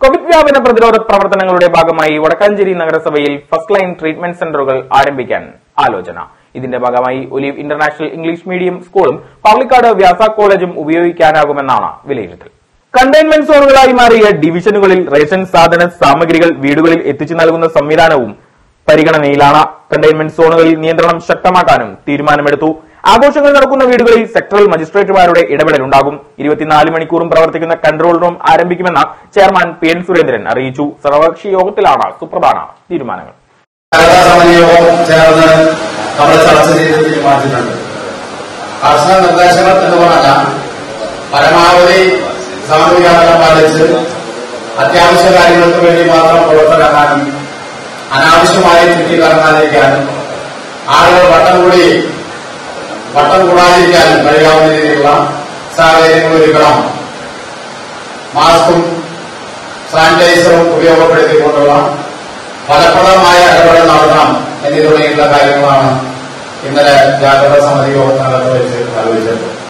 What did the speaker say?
Covid വ്യാപന പ്രതിരോധ പ്രവർത്തനങ്ങളുടെ ഭാഗമായി വടക്കാഞ്ചേരി നഗരസഭയിൽ ഫസ്റ്റ് ലൈൻ ട്രീറ്റ്മെന്റ് സെന്ററുകൾ ആരംഭിക്കാൻ ആലോചന ഇതിന്റെ ഭാഗമായി ഒലീവ് ഇന്റർനാഷണൽ ഇംഗ്ലീഷ് മീഡിയം സ്കൂളും പള്ളിക്കാട് വ്യാസ കോളേജും ഉപയോഗിക്കാനാകുമെന്നാണ് വിലയിരുത്തൽ കണ്ടെയ്ൻമെന്റ് സോണുകളായി മാറിയ ഡിവിഷനുകളിൽ റേഷൻ സാധന സാമഗ്രികൾ വീടുകളിൽ എത്തിച്ചു നൽകുന്ന സംവിധാനവും പരിഗണനയിലാണ് കണ്ടെയ്ൻമെന്റ് സോണുകളിൽ നിയന്ത്രണം ശക്തമാക്കാനും തീരുമാനമെടുത്തു ആഘോഷങ്ങൾ നടക്കുന്ന വീടുകളിൽ സെക്ടറൽ മജിസ്ട്രേറ്റുമാരുടെ ഇടപെടലുണ്ടാകും ഇരുപത്തിനാല് മണിക്കൂറും പ്രവർത്തിക്കുന്ന കൺട്രോൾ റൂം ആരംഭിക്കുമെന്ന് ചെയർമാൻ പി എൻ സുരേന്ദ്രൻ അറിയിച്ചു സർവകക്ഷി യോഗത്തിലാണ് സുപ്രധാന തീരുമാനങ്ങൾ കർഷക സമിതി യോഗം ചേർന്ന് നമ്മൾ ചർച്ച ചെയ്ത് തീരുമാനിച്ചിട്ടുണ്ട് കർഷക നിർദ്ദേശങ്ങൾ എന്ന് പറഞ്ഞാൽ പരമാവധി സാമൂഹിക അകലം പാലിച്ച് അത്യാവശ്യ കാര്യങ്ങൾക്ക് വേണ്ടി മാത്രം പുറത്തിറങ്ങാനും അനാവശ്യമായി ചുറ്റിക്കറങ്ങാതിരിക്കാനും ആളുകൾ വട്ടം കൂടി വട്ടം കൂടാതിരിക്കാനും കഴിയാവുന്ന രീതിയിലുള്ള സാഹചര്യങ്ങൾ ഒരുക്കണം മാസ്കും സാനിറ്റൈസറും ഉപയോഗപ്പെടുത്തിക്കൊണ്ടുള്ള ഫലപ്രദമായ ഇടപെടൽ നടത്തണം എന്നീ തുടങ്ങിയിട്ടുള്ള കാര്യങ്ങളാണ് ഇന്നലെ ജാഗ്രതാ സമിതി യോഗത്തിനകത്ത് വെച്ച് ആലോചിച്ചത്